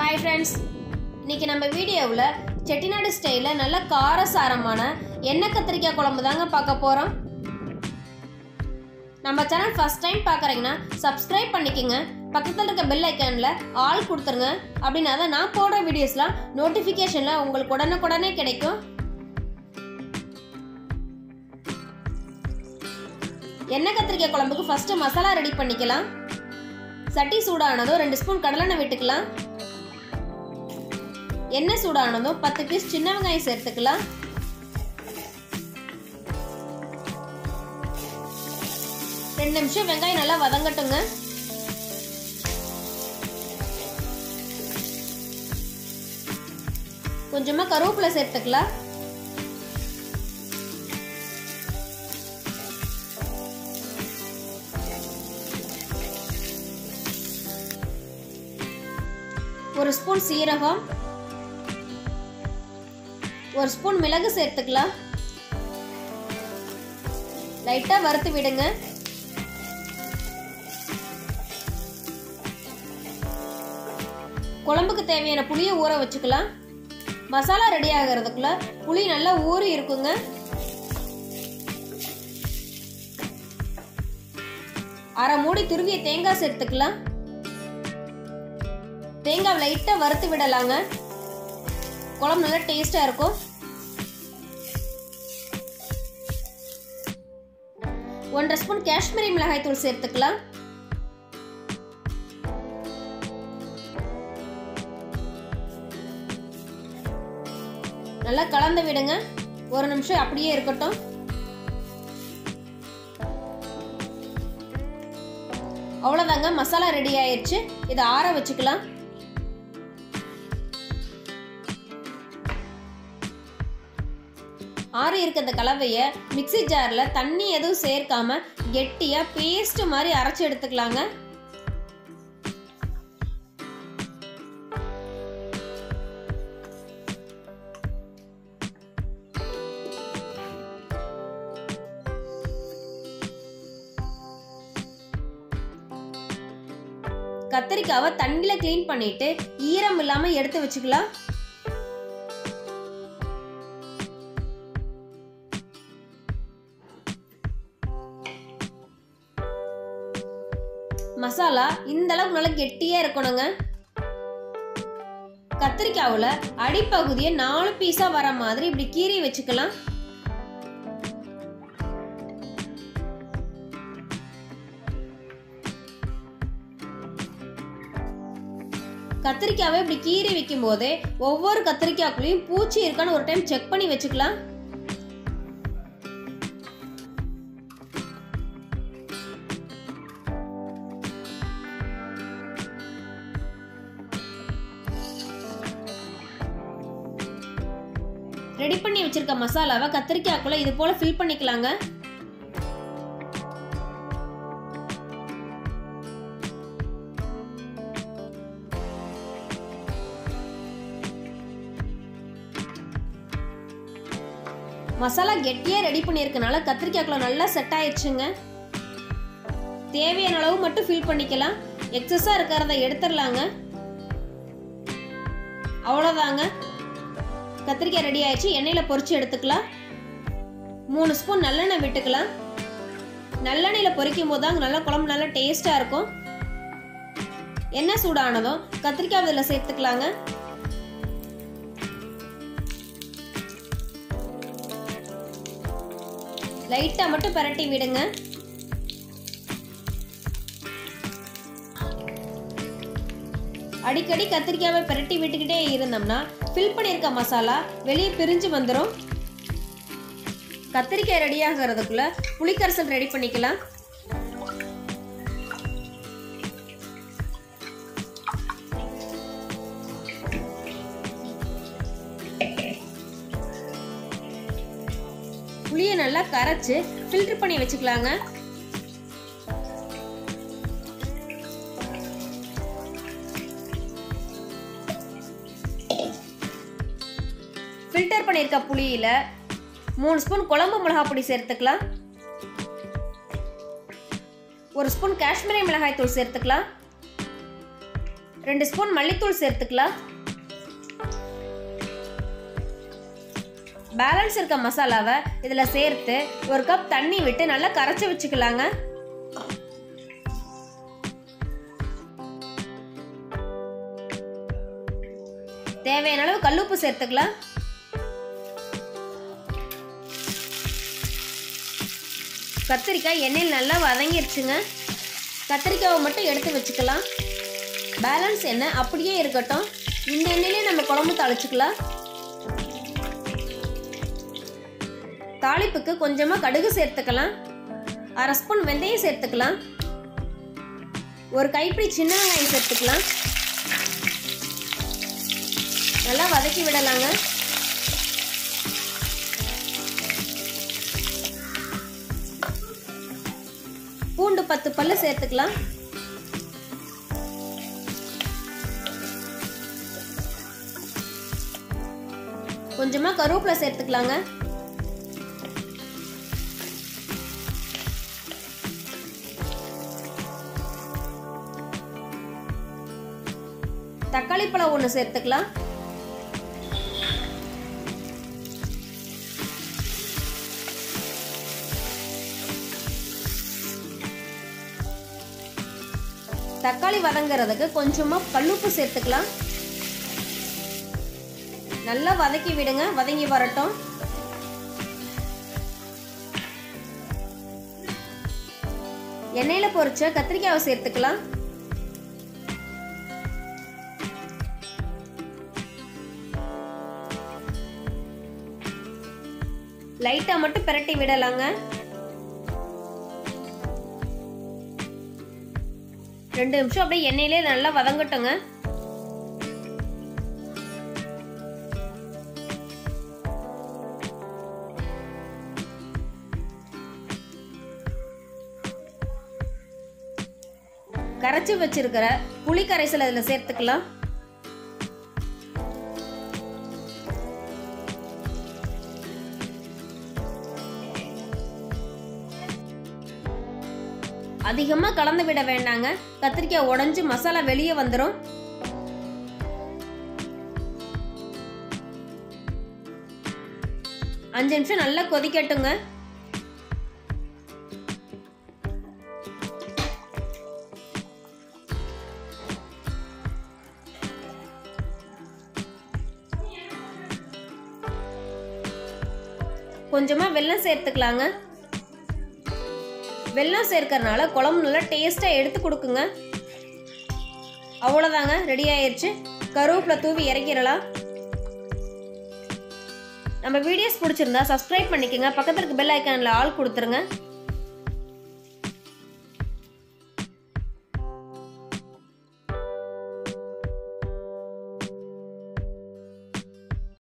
hi friends இன்னைக்கு நம்ம வீடியோவில் செட்டிநாடு ஸ்டைலில் நல்ல காரசாரமான எண்ணெய் கத்திரிக்காய் குழம்பு தாங்க பார்க்க போகிறோம் நம்ம சேனல் ஃபர்ஸ்ட் டைம் பார்க்குறீங்கன்னா சப்ஸ்கிரைப் பண்ணிக்கோங்க பக்கத்தில் இருக்க பெல் ஐக்கானில் ஆல் கொடுத்துருங்க அப்படின்னா தான் நான் போடுற வீடியோஸ்லாம் நோட்டிஃபிகேஷனில் உங்களுக்கு உடனுக்குடனே கிடைக்கும் எண்ணெய் கத்திரிக்காய் குழம்புக்கு ஃபஸ்ட்டு மசாலா ரெடி பண்ணிக்கலாம் சட்டி சூடானதும் ரெண்டு ஸ்பூன் கடலெண்ணெய் விட்டுக்கலாம் எண்ணெய் சூடானதும் பத்து பீஸ் சின்ன வெங்காயம் சேர்த்துக்கலாம் ரெண்டு நிமிஷம் வெங்காயம் நல்லா வதங்கட்டுங்க கொஞ்சமா கருவேப்பிலை சேர்த்துக்கலாம் ஒரு ஸ்பூன் சீரகம் ஒரு ஸ்பூன் மிளகு சேர்த்துக்கலாம் லைட்டா வறுத்து விடுங்க குழம்புக்கு தேவையான புளியை ஊற வச்சுக்கலாம் மசாலா ரெடி ஆகிறதுக்குள்ள புளி நல்லா ஊறி இருக்குங்க அரை மூடி துருவிய தேங்காய் சேர்த்துக்கலாம் தேங்காய் லைட்டாக வறுத்து விடலாங்க குழம்பு நல்லா டேஸ்டாக இருக்கும் ஒன்றரை ஸ்பூன் காஷ்மீரி மிளகாய் தூள் சேர்த்துக்கலாம் நல்லா கலந்து விடுங்க ஒரு நிமிஷம் அப்படியே இருக்கட்டும் அவ்வளோதாங்க மசாலா ரெடி ஆயிடுச்சு இதை ஆற வச்சுக்கலாம் ஆறி இருக்க இந்த கலவையை மிக்சி ஜாரில் தண்ணி எதுவும் சேர்க்காம கெட்டியாக பேஸ்ட் மாதிரி அரைச்சி எடுத்துக்கலாங்க கத்திரிக்காவை தண்ணியில் க்ளீன் பண்ணிட்டு ஈரம் இல்லாமல் எடுத்து வச்சுக்கலாம் மசாலா இந்த அளவுக்கு நல்லா கெட்டியாக இருக்கணுங்க கத்திரிக்காவில் அடிப்பகுதியை நாலு பீஸாக வர மாதிரி இப்படி கீறி வச்சுக்கலாம் கத்திரிக்காவை இப்படி கீறி வைக்கும் போதே ஒவ்வொரு கத்திரிக்காய்க்குள்ளேயும் பூச்சி இருக்கான்னு ஒரு டைம் செக் பண்ணி வச்சுக்கலாம் ரெடி பண்ணி வச்சிருக்க மசாலாவை கத்திரிக்காய்க்குள்ள இது போல ஃபில் பண்ணிக்கலாங்க மசாலா கெட்டியாக ரெடி பண்ணியிருக்கனால கத்திரிக்காய்க்குள்ள நல்லா செட் ஆயிடுச்சுங்க தேவையான அளவு மட்டும் ஃபில் பண்ணிக்கலாம் எக்ஸஸாக இருக்கிறத எடுத்துடலாங்க அவ்வளோதாங்க கத்திரிக்காய் ரெடி ஆயிடுச்சு எண்ணெயில் பொரிச்சு எடுத்துக்கலாம் மூணு ஸ்பூன் நல்லெண்ணெய் விட்டுக்கலாம் நல்லெண்ணெயில் பொரிக்கும் போது தான் நல்லா குழம்பு நல்லா டேஸ்ட்டாக இருக்கும் எண்ணெய் சூடானதும் கத்திரிக்காய் இதில் சேர்த்துக்கலாங்க லைட்டாக மட்டும் பரட்டி விடுங்க அடிக்கடி கத்திரிக்காவை பரட்டி விட்டுக்கிட்டே இருந்தோம்னா ஃபில் பண்ணியிருக்க மசாலா வெளியே பிரிஞ்சு வந்துடும் கத்திரிக்காய் ரெடி ஆகிறதுக்குள்ள புளிக்கரைசல் ரெடி பண்ணிக்கலாம் புளியை நல்லா கரைச்சு ஃபில்டர் பண்ணி வச்சுக்கலாங்க ஃபில்டர் பண்ணியிருக்க புளியில் மூணு ஸ்பூன் குழம்பு மிளகாய் பொடி சேர்த்துக்கலாம் ஒரு ஸ்பூன் காஷ்மீரி மிளகாய் தூள் சேர்த்துக்கலாம் ரெண்டு ஸ்பூன் மல்லித்தூள் சேர்த்துக்கலாம் பேலன்ஸ் இருக்க மசாலாவை இதில் சேர்த்து ஒரு கப் தண்ணி விட்டு நல்லா கரைச்சி வச்சுக்கலாங்க தேவையான அளவு கல்லுப்பு சேர்த்துக்கலாம் கத்திரிக்காய் எண்ணெயில் நல்லா வதங்கிருச்சுங்க கத்திரிக்காவை மட்டும் எடுத்து வச்சுக்கலாம் பேலன்ஸ் எண்ணெய் அப்படியே இருக்கட்டும் இந்த எண்ணெயிலே நம்ம குழம்பு தாளிச்சுக்கலாம் தாளிப்புக்கு கொஞ்சமாக கடுகு சேர்த்துக்கலாம் அரை ஸ்பூன் வெந்தயம் சேர்த்துக்கலாம் ஒரு கைப்பிடி சின்ன வெங்காயம் சேர்த்துக்கலாம் நல்லா வதக்கி விடலாங்க பூண்டு பத்து பல்லு சேர்த்துக்கலாம் கொஞ்சமா கருவேப்பிலை சேர்த்துக்கலாங்க தக்காளி பழம் ஒன்று சேர்த்துக்கலாம் தக்காளி வதங்குறதுக்கு கொஞ்சமா கல்லுப்பு சேர்த்துக்கலாம் நல்லா வதக்கி விடுங்க வதங்கி வரட்டும் எண்ணெயில பொரிச்ச கத்திரிக்காவை சேர்த்துக்கலாம் லைட்டா மட்டும் பிரட்டி விடலாங்க ரெண்டு நிமிஷம் அப்படியே எண்ணெயிலே நல்லா வதங்கட்டுங்க கரைச்சி வச்சிருக்கிற புளி கரைசல் அதில் சேர்த்துக்கலாம் அதிகமாக கலந்து விட வேண்டாங்க கத்திரிக்காய் உடஞ்சி மசாலா வெளியே வந்துடும் அஞ்சு நிமிஷம் நல்லா கொதிக்கட்டுங்க கொஞ்சமா வெல்லம் சேர்த்துக்கலாங்க வெல்லம் சேர்க்கறனால குழம்பு நல்லா டேஸ்ட்டாக எடுத்து கொடுக்குங்க அவ்வளோதாங்க ரெடி ஆயிடுச்சு கருவேப்பிலை தூவி இறக்கிடலாம் நம்ம வீடியோஸ் பிடிச்சிருந்தா சப்ஸ்கிரைப் பண்ணிக்கோங்க பக்கத்துல இருக்க பெல் ஐக்கானில் ஆள் கொடுத்துருங்க